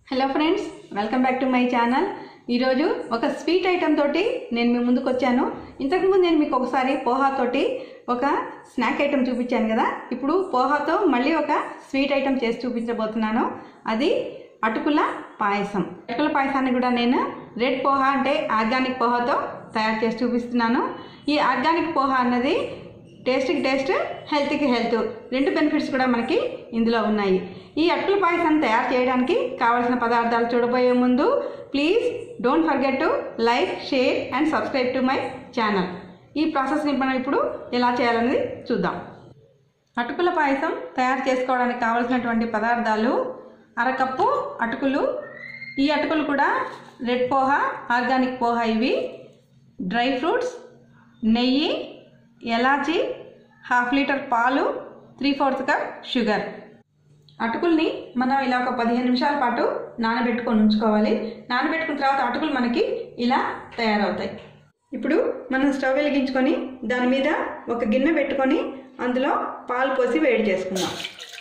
hello friends welcome back to my channel ఈరోజు ఒక sweet item తోటి నేను మీ ముందుకు వచ్చాను ఇంతకుముందు నేను మీకు ఒకసారి పోహా తోటి ఒక స్నాక్ ఐటెం చూపించాను కదా ఇప్పుడు పోహాతో మళ్ళీ ఒక స్వీట్ ఐటెం చేసి చూపించబోతున్నాను అది అటుకుల పాయసం అటుకుల పాయసాన్ని కూడా నేను రెడ్ పోహా అంటే ఆర్గానిక్ పోహాతో తయారు చేసి చూపిస్తున్నాను ఈ ఆర్గానిక్ పోహా అన్నది టేస్ట్కి టేస్ట్ హెల్త్కి హెల్త్ రెండు బెనిఫిట్స్ కూడా మనకి ఇందులో ఉన్నాయి ఈ అటుకుల పాయసం తయారు చేయడానికి కావాల్సిన పదార్థాలు చూడబోయే ముందు please don't forget to like share and subscribe to my channel ఈ ప్రాసెస్ని మనం ఇప్పుడు ఎలా చేయాలనేది చూద్దాం అటుకుల పాయసం తయారు చేసుకోవడానికి కావాల్సినటువంటి పదార్థాలు అరకప్పు అటుకులు ఈ అటుకులు కూడా రెడ్ పోహా ఆర్గానిక్ పోహా ఇవి డ్రై ఫ్రూట్స్ నెయ్యి ఎలాచి హాఫ్ లీటర్ పాలు త్రీ ఫోర్త్ కప్ షుగర్ అటుకుల్ని మనం ఇలా ఒక పదిహేను నిమిషాల పాటు నానబెట్టుకొని ఉంచుకోవాలి నానబెట్టుకున్న తర్వాత అటుకులు మనకి ఇలా తయారవుతాయి ఇప్పుడు మనం స్టవ్ వెలిగించుకొని దాని మీద ఒక గిన్నె పెట్టుకొని అందులో పాలు పోసి వేడి చేసుకుందాం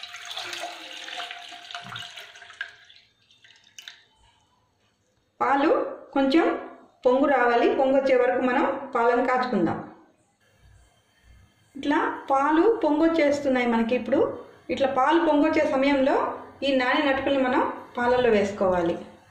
పాలు కొంచెం పొంగు రావాలి పొంగు వచ్చే వరకు మనం పాలను కాచుకుందాం ఇట్లా పాలు పొంగొచ్చేస్తున్నాయి మనకి ఇప్పుడు ఇట్లా పాలు పొంగొచ్చే సమయంలో ఈ నాని నటుకుల్ని మనం పాలల్లో వేసుకోవాలి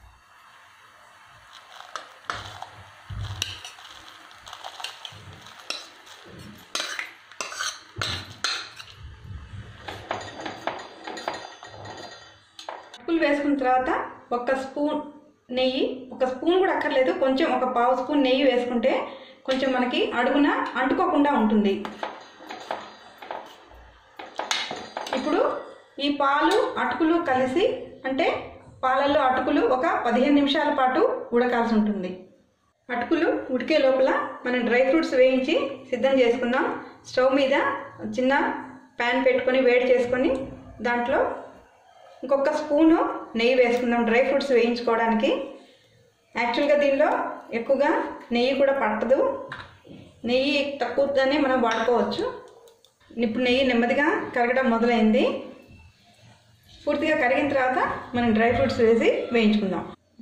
అటుకులు వేసుకున్న తర్వాత ఒక స్పూన్ నెయ్యి ఒక స్పూన్ కూడా అక్కర్లేదు కొంచెం ఒక పావు స్పూన్ నెయ్యి వేసుకుంటే కొంచెం మనకి అడుగున అంటుకోకుండా ఉంటుంది ఇప్పుడు ఈ పాలు అటుకులు కలిసి అంటే పాలల్లో అటుకులు ఒక పదిహేను నిమిషాల పాటు ఉడకాల్సి ఉంటుంది అటుకులు ఉడికే లోపల మనం డ్రై ఫ్రూట్స్ వేయించి సిద్ధం చేసుకుందాం స్టవ్ మీద చిన్న ప్యాన్ పెట్టుకొని వేడి చేసుకొని దాంట్లో ఇంకొక స్పూను నెయ్యి వేసుకుందాం డ్రై ఫ్రూట్స్ వేయించుకోవడానికి యాక్చువల్గా దీనిలో ఎక్కువగా నెయ్యి కూడా పట్టదు నెయ్యి తక్కువగానే మనం వాడుకోవచ్చు ఇప్పుడు నెయ్యి నెమ్మదిగా కరగడం మొదలైంది పూర్తిగా కరిగిన తర్వాత మనం డ్రై ఫ్రూట్స్ వేసి వేయించుకుందాం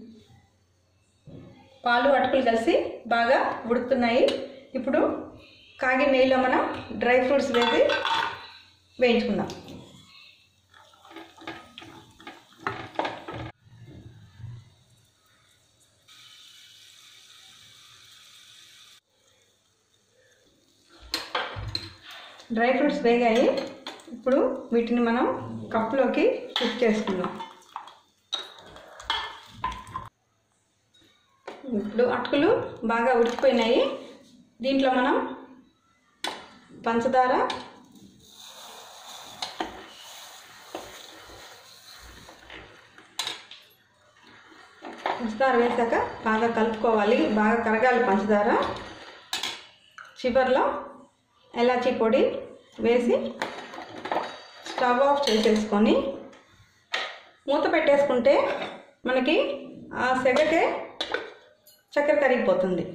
పాలు అటుకులు కలిసి బాగా ఉడుకుతున్నాయి ఇప్పుడు కాగిన నెయ్యిలో మనం డ్రై ఫ్రూట్స్ వేసి వేయించుకుందాం డ్రై ఫ్రూట్స్ వేగాయి ఇప్పుడు వీటిని మనం కప్పులోకి షిఫ్ట్ చేసుకుందాం ఇప్పుడు అటుకులు బాగా ఉడికిపోయినాయి దీంట్లో మనం పంచదార పంచదార వేసాక బాగా కలుపుకోవాలి బాగా కరగాలి పంచదార చివర్లో ఎలాచీ పొడి వేసి స్టవ్ ఆఫ్ చేసేసుకొని మూత పెట్టేసుకుంటే మనకి ఆ సెగకే చక్కెర కరిగిపోతుంది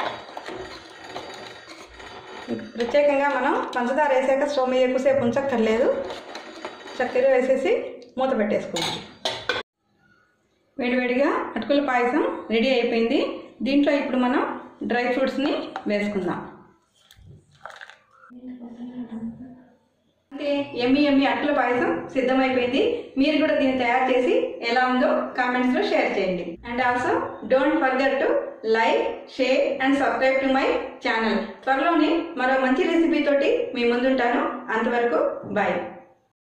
ప్రత్యేకంగా మనం పంచదార వేసాక స్టవ్ మీద ఎక్కువసేపు ఉంచక్కర్లేదు చక్కెర వేసేసి మూత పెట్టేసుకోవాలి వేడివేడిగా అటుకుల పాయసం రెడీ అయిపోయింది దీంట్లో ఇప్పుడు మనం డ్రై ఫ్రూట్స్ని వేసుకుందాం అంటే ఎమ్మి ఎమ్మి అట్ల పాయసం సిద్ధమైపోయింది మీరు కూడా దీన్ని తయారు చేసి ఎలా ఉందో కామెంట్స్ లో షేర్ చేయండి and also don't forget to like share and subscribe to my channel త్వరలోనే మరో మంచి రెసిపీ తోటి మీ ముందుంటాను అంతవరకు బాయ్